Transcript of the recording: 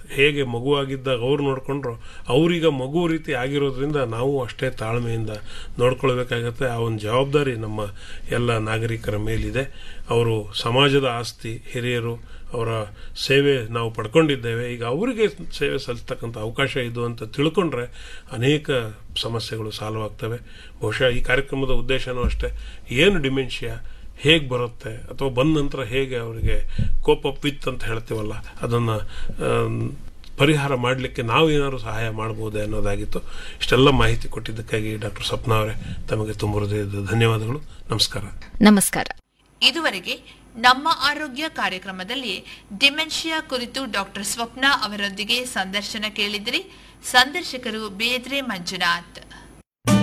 ಹೇಗೆ ಮಗುವಾಗಿದ್ದಾಗ ಅವ್ರು ನೋಡ್ಕೊಂಡ್ರು ಅವ್ರೀಗ ಮಗು ರೀತಿ ಆಗಿರೋದ್ರಿಂದ ನಾವು ಅಷ್ಟೇ ತಾಳ್ಮೆಯಿಂದ ನೋಡ್ಕೊಳ್ಬೇಕಾಗತ್ತೆ ಆ ಒಂದು ಜವಾಬ್ದಾರಿ ನಮ್ಮ ಎಲ್ಲ ನಾಗರಿಕರ ಮೇಲಿದೆ ಅವರು ಸಮಾಜದ ಆಸ್ತಿ ಹಿರಿಯರು ಅವರ ಸೇವೆ ನಾವು ಪಡ್ಕೊಂಡಿದ್ದೇವೆ ಈಗ ಅವರಿಗೆ ಸೇವೆ ಸಲ್ಲಿಸ್ತಕ್ಕಂಥ ಅವಕಾಶ ಇದು ಅಂತ ತಿಳ್ಕೊಂಡ್ರೆ ಅನೇಕ ಸಮಸ್ಯೆಗಳು ಸಾಲ್ವ್ ಆಗ್ತವೆ ಬಹುಶಃ ಈ ಕಾರ್ಯಕ್ರಮದ ಉದ್ದೇಶನೂ ಅಷ್ಟೇ ಏನು ಡಿಮೆನ್ಷಿಯಾ ಹೇಗೆ ಬರುತ್ತೆ ಅಥವಾ ಬಂದ ನಂತರ ಹೇಗೆ ಅವರಿಗೆ ಕೋಪ್ ಅಪ್ ವಿತ್ ಅಂತ ಹೇಳ್ತೀವಲ್ಲ ಅದನ್ನು ಪರಿಹಾರ ಮಾಡಲಿಕ್ಕೆ ನಾವು ಏನಾದ್ರು ಸಹಾಯ ಮಾಡ್ಬೋದೇ ಅನ್ನೋದಾಗಿತ್ತು ಇಷ್ಟೆಲ್ಲ ಮಾಹಿತಿ ಕೊಟ್ಟಿದ್ದಕ್ಕಾಗಿ ಡಾಕ್ಟರ್ ಸ್ವಪ್ನ ಅವರೇ ತಮಗೆ ತುಂಬ ಹೃದಯದ ಧನ್ಯವಾದಗಳು ನಮಸ್ಕಾರ ನಮಸ್ಕಾರ ಇದುವರೆಗೆ ನಮ್ಮ ಆರೋಗ್ಯ ಕಾರ್ಯಕ್ರಮದಲ್ಲಿ ಡಿಮೆನ್ಷಿಯಾ ಕುರಿತು ಡಾಕ್ಟರ್ ಸ್ವಪ್ನ ಅವರೊಂದಿಗೆ ಸಂದರ್ಶನ ಕೇಳಿದಿರಿ ಸಂದರ್ಶಕರು ಬೇದ್ರೆ ಮಂಜುನಾಥ್